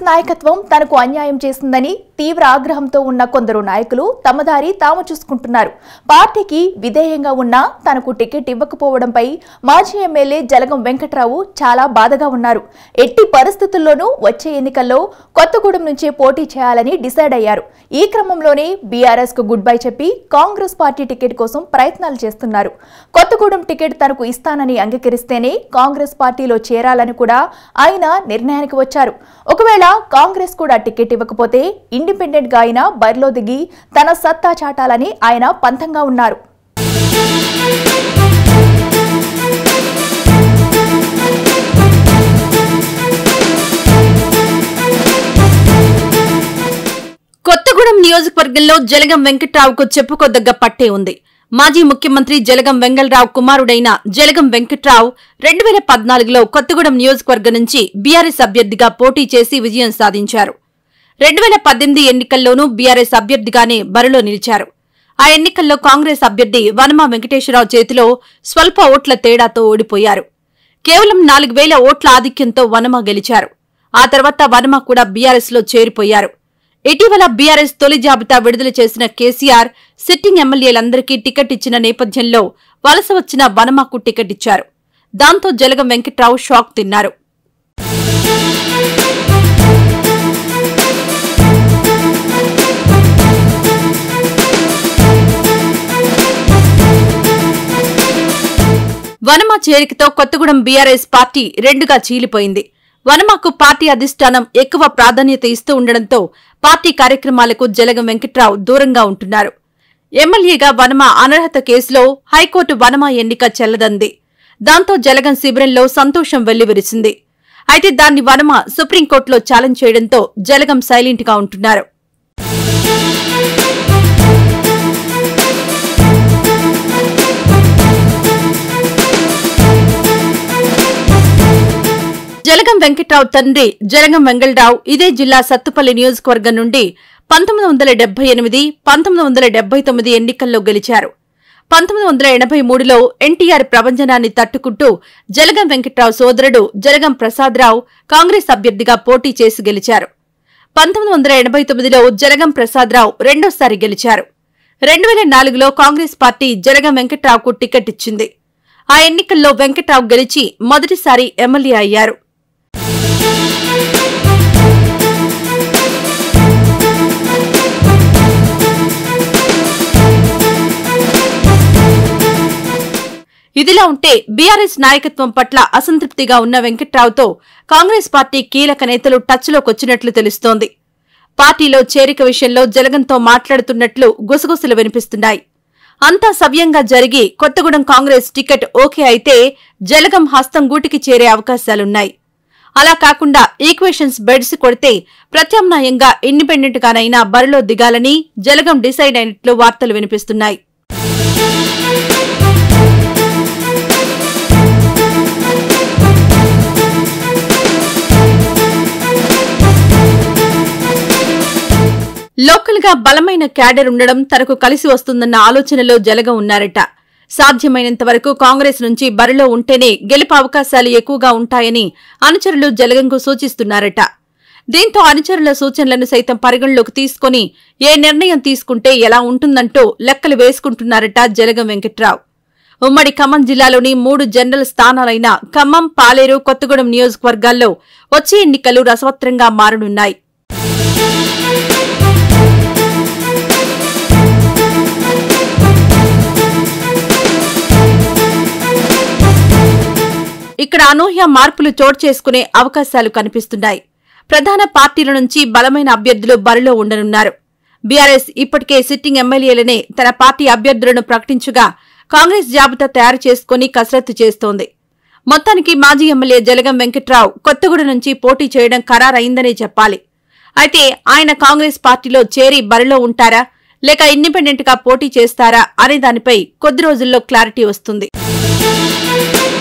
నాయకత్వం తనకు అన్యాయం చేసిందని తీవ్ర ఆగ్రహంతో ఉన్న కొందరు నాయకులు తమ దారి తాము చూసుకుంటున్నారు పార్టీకి విధేయంగా ఉన్నా తనకు టికెట్ ఇవ్వకపోవడంపై మాజీ ఎమ్మెల్యే జలగం వెంకట్రావు చాలా బాధగా ఉన్నారు ఎట్టి పరిస్థితుల్లోనూ వచ్చే ఎన్నికల్లో కొత్తగూడెం నుంచే పోటీ చేయాలని డిసైడ్ అయ్యారు ఈ క్రమంలోనే బీఆర్ఎస్ కు గుడ్ బై చెప్పి కాంగ్రెస్ పార్టీ టికెట్ కోసం ప్రయత్నాలు చేస్తున్నారు కొత్తగూడెం టికెట్ తనకు ఇస్తానని అంగీకరిస్తేనే కాంగ్రెస్ పార్టీలో చేరాలని కూడా ఆయన నిర్ణయానికి వచ్చారు ఒకవేళ కాంగ్రెస్ కూడా టికెట్ ఇవ్వకపోతే ఇండిపెండెంట్ గా ఆయన బరిలో దిగి తన సత్తా చాటాలని ఆయన పంతంగా ఉన్నారు కొత్తగూడెం నియోజకవర్గంలో జలగం వెంకట్రావుకు చెప్పుకోదగ్గ పట్టే ఉంది మాజీ ముఖ్యమంత్రి జలగం వెంగళరావు కుమారుడైన జలగం వెంకట్రావు రెండు వేల పద్నాలుగులో కొత్తగూడెం నియోజకవర్గం నుంచి బీఆర్ఎస్ అభ్యర్థిగా పోటీ చేసి విజయం సాధించారు రెండు వేల పద్దెనిమిది ఎన్నికల్లోనూ బీఆర్ఎస్ అభ్యర్థిగానే బరిలో నిలిచారు ఆ ఎన్నికల్లో కాంగ్రెస్ అభ్యర్థి వనమా వెంకటేశ్వరరావు చేతిలో స్వల్ప ఓట్ల తేడాతో ఓడిపోయారు కేవలం నాలుగు వేల ఓట్ల ఆధిక్యంతో వనమ గెలిచారు ఆ తర్వాత వనమ కూడా బీఆర్ఎస్ లో చేరిపోయారు ఇటీవల బీఆర్ఎస్ తొలి జాబితా విడుదల చేసిన కేసీఆర్ సిట్టింగ్ ఎమ్మెల్యేలందరికీ టికెట్ ఇచ్చిన నేపథ్యంలో వలస వచ్చిన వనమకు టికెట్ ఇచ్చారు దాంతో జలగం వెంకట్రావు షాక్ తిన్నారు వనమ చేరికతో కొత్తగూడెం బీఆర్ఎస్ పార్టీ రెండుగా చీలిపోయింది వనమకు పార్టీ అధిష్టానం ఎక్కువ ప్రాధాన్యత ఇస్తూ ఉండడంతో పార్టీ కార్యక్రమాలకు జలగం వెంకట్రావు దూరంగా ఉంటున్నారు ఎమ్మెల్యేగా వనమ అనర్హత కేసులో హైకోర్టు వనమ ఎన్నిక చెల్లదంది దాంతో జలగం శిబిరంలో సంతోషం వెల్లివిరిసింది అయితే దాన్ని వనమ సుప్రీంకోర్టులో ఛాలెంజ్ చేయడంతో జలగం సైలెంట్ గా ఉంటున్నారు జలగం వెంకట్రావు తండ్రి జలగం వెంగళరావు ఇదే జిల్లా సత్తుపల్లి నియోజకవర్గం నుండి పంతొమ్మిది వందల డెబ్బై ఎనిమిది పంతొమ్మిది వందల డెబ్బై తొమ్మిది ఎన్నికల్లో గెలిచారు పంతొమ్మిది వందల ఎనభై మూడులో ఎన్టీఆర్ ప్రభంజనాన్ని తట్టుకుంటూ జలగం వెంకట్రావు సోదరుడు జలగం ప్రసాదరావు కాంగ్రెస్ అభ్యర్థిగా పోటీ చేసి గెలిచారు పంతొమ్మిది వందల ఎనభై తొమ్మిదిలో జలగం ప్రసాదరావు రెండోసారి గెలిచారు రెండు వేల నాలుగులో కాంగ్రెస్ పార్టీ జలగం వెంకట్రావుకు టికెట్ ఇచ్చింది ఆ ఎన్నికల్లో వెంకట్రావు గెలిచి మొదటిసారి ఎమ్మెల్యే అయ్యారు ఇదిలా ఉంటే బీఆర్ఎస్ నాయకత్వం పట్ల అసంతృప్తిగా ఉన్న వెంకట్రావుతో కాంగ్రెస్ పార్టీ కీలక నేతలు టచ్లోకొచ్చినట్లు తెలుస్తోంది పార్టీలో చేరిక విషయంలో జలగంతో మాట్లాడుతున్నట్లు గుసగుసలు వినిపిస్తున్నాయి అంతా సవ్యంగా జరిగి కొత్తగూడెం కాంగ్రెస్ టికెట్ ఓకే అయితే జలగం హస్తం గూటికి చేరే అవకాశాలున్నాయి అలా కాకుండా ఈక్వేషన్స్ బెడ్స్ కొడితే ప్రత్యామ్నాయంగా ఇండిపెండెంట్ గానైనా బరిలో దిగాలని జలగం డిసైడ్ అయినట్లు వార్తలు వినిపిస్తున్నాయి లోకల్ గా బలమైన క్యాడర్ ఉండడం తనకు కలిసి వస్తుందన్న ఆలోచనలో జలగ ఉన్నారట సాధ్యమైనంత వరకు కాంగ్రెస్ నుంచి బరిలో ఉంటేనే గెలుపు అవకాశాలు ఎక్కువగా ఉంటాయని అనుచరులు జలగంకు సూచిస్తున్నారట దీంతో అనుచరుల సూచనలను సైతం పరిగణలోకి తీసుకొని ఏ నిర్ణయం తీసుకుంటే ఎలా ఉంటుందంటూ లెక్కలు వేసుకుంటున్నారట జలగం వెంకట్రావు ఉమ్మడి ఖమ్మం జిల్లాలోని మూడు జనరల్ స్థానాలైన ఖమ్మం పాలేరు కొత్తగూడెం నియోజకవర్గాల్లో వచ్చే ఎన్నికలు రసవత్రంగా మారనున్నాయి ఇక్కడ అనూహ్య మార్పులు చోటు చేసుకునే అవకాశాలు కనిపిస్తున్నాయి ప్రధాన పార్టీల నుంచి బలమైన అభ్యర్థులు బరిలో ఉండనున్నారు బీఆర్ఎస్ ఇప్పటికే సిట్టింగ్ ఎమ్మెల్యేలనే తన పార్టీ అభ్యర్థులను ప్రకటించగా కాంగ్రెస్ జాబితా తయారు చేసుకుని కసరత్తు చేస్తోంది మొత్తానికి మాజీ ఎమ్మెల్యే జలగం వెంకట్రావు కొత్తగూడెం నుంచి పోటీ చేయడం ఖరారైందనే చెప్పాలి అయితే ఆయన కాంగ్రెస్ పార్టీలో చేరి బరిలో ఉంటారా లేక ఇండిపెండెంట్ గా పోటీ చేస్తారా అనే దానిపై కొద్ది రోజుల్లో క్లారిటీ వస్తుంది